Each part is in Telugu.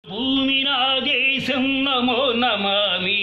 భూమి నా దేశం నమో నమామి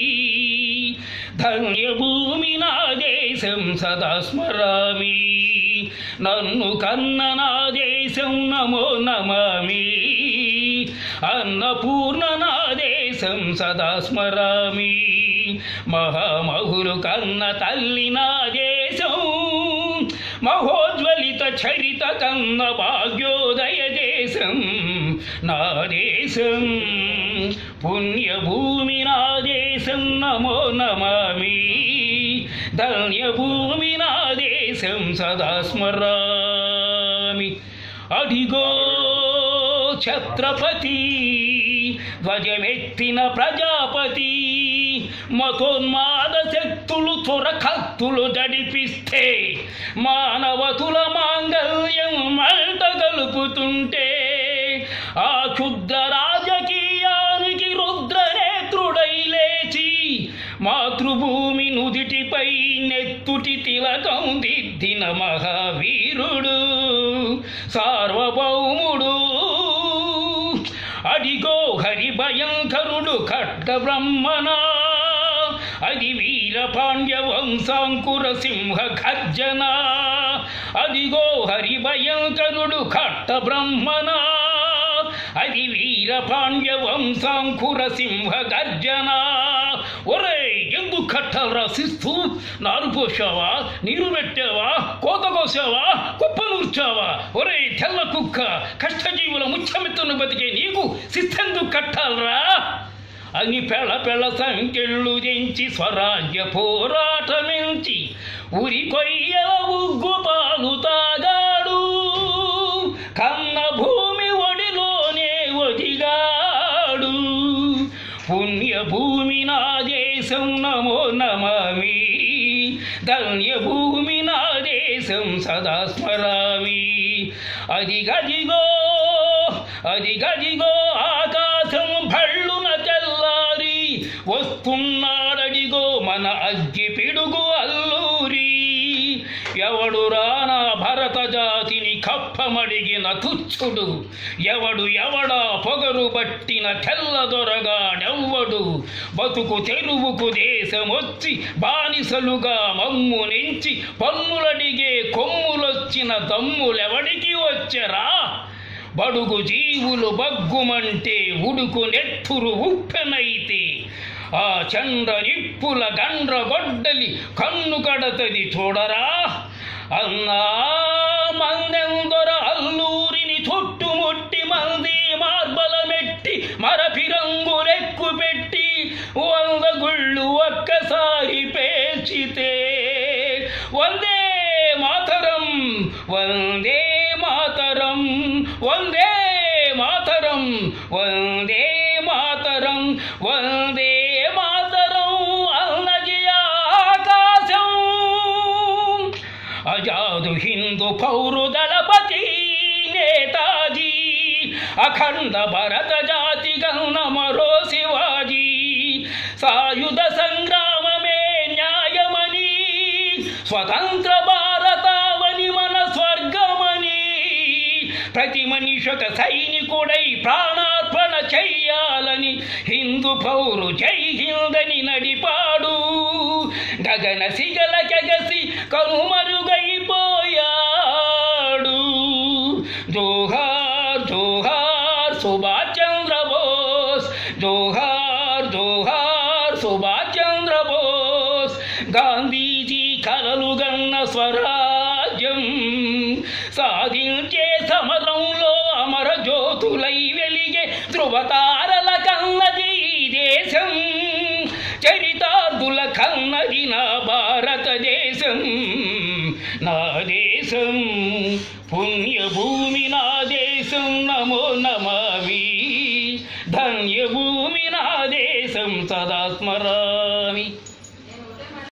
ధన్య భూమి నా దేశం సదా స్మరామి నన్ను కన్న నా దేశం నమో నమామి అన్నపూర్ణ నా దేశం సదా స్మరామి మహామహులు కన్న తల్లి నా దేశం మహోజ్వలిత చరిత కన్న భాగ్యోదయ దేశం నా దేశం పుణ్యభూమి నా దేశం నమో నమామి ధన్యభూమి నా దేశం సదా స్మరామి అడిగో ఛత్రపతి ధ్వజమెత్తిన ప్రజాపతి మతోన్మాద శక్తులు తురకత్తులు జడిపిస్తే మానవతుల మాంగల్యం మంట గలుపుతుంటే ఆ క్షుద్ర రాజకీయానికి రుద్రనేత్రుడై లేచి మాతృభూమి నుదిటిపై నెత్తుటి తిలకం దిద్దిన మహావీరుడు సార్వభౌముడు అడిగో హరి భయంకరుడు ఖడ్గ బ్రహ్మణ అది వీర పాండ్య వంశాంకుర సింహ గర్జన అదిగో హరి భయంకరుడు ఖట్ట బ్రహ్మణ అది వీర పాండ్య వంశాంకుర సింహ గర్జన ఒరే ఎందుకు కట్టాలరా శిస్తు నారు పోసావా నీరు పెట్టావా కోత కోసావా కుప్ప నూర్చావా ఒరే తెల్ల కుక్క కష్టజీవుల ముఖ్యమిత్రును బతికే నీకు శిస్తెందుకు కట్టాలరా అని పెళ్ళ పెళ్ళ సంకెళ్ళు తెంచి స్వరాజ్య పోరాటమించి ఉరి కొయ్యల ఉగ్గు పాలు తాగాడు కన్న భూమి ఒడిలోనే ఒదిగాడు పుణ్యభూమి నా దేశం నమో నమామి ధన్యభూమి నా దేశం సదా స్మరామి అది గదిగో అది గదిగో ఆకాశం భళ్ళున తెల్లారి వస్తున్నాడడిగో మన అగ్గి పిడుగు అల్లూరి ఎవడు రానా భరత జాతిని కప్పమడిగిన తుచ్చుడు ఎవడు ఎవడా పొగరు పట్టిన తెల్లదొరగాడెవ్వడు బతుకు తెరువుకు దేశమొచ్చి బానిసలుగా మమ్ము నెంచి పన్నులడిగే కొమ్ములొచ్చిన దమ్ములెవడికి వచ్చెరా బడుగు జీవులు బగ్గుమంటే ఉడుకు నెత్తురు ఉప్పెనైతే ఆ చంద్ర నిప్పుల గండ్ర గొడ్డలి కన్ను కడతది చూడరా అన్నా మందెందొర అల్లూరిని చుట్టుముట్టి మంది మార్బల మెట్టి మరపిరంగు రెక్కు పెట్టి వంద గుళ్ళు ఒక్కసారి పేర్చితే వందే మాతరం వందే మాతరం వందే మాతరం వందే మాతరం వందే మాతరం అన్నది ఆకాశం అజాదు హిందూ పౌరు దళపతి నేతాజీ అఖండ భరత జాతి గణ మరో శివాజీ సాయుధ సంగ్రామమే న్యాయమని స్వతంత్ర భారతావని మన స్వర్గమని ప్రతి మనిషొక సైనికుడై ప్రాణార్పణ చెయ్యాలని హిందూ పౌరు జై హిందని నడిపాడు గగన సిగల కెగసి కనుమరుగైపోయాడు జోహార్ జోహార్ సుభాష్ చంద్ర బోస్ జోహార్ జోహార్ సుభాష్ చంద్ర బోస్ గాంధీజీ కలలు గన్న స్వరాజ్యం సాధించే సమరంలో అమర జ్యోతులై వెలిగే ధృవతారల కన్నది ఈ దేశం చరితార్థుల కన్నది నా భారతదేశం నా దేశం పుణ్యభూమి నా దేశం నమో నమామి ధన్యభూమి నా దేశం సదా స్మరా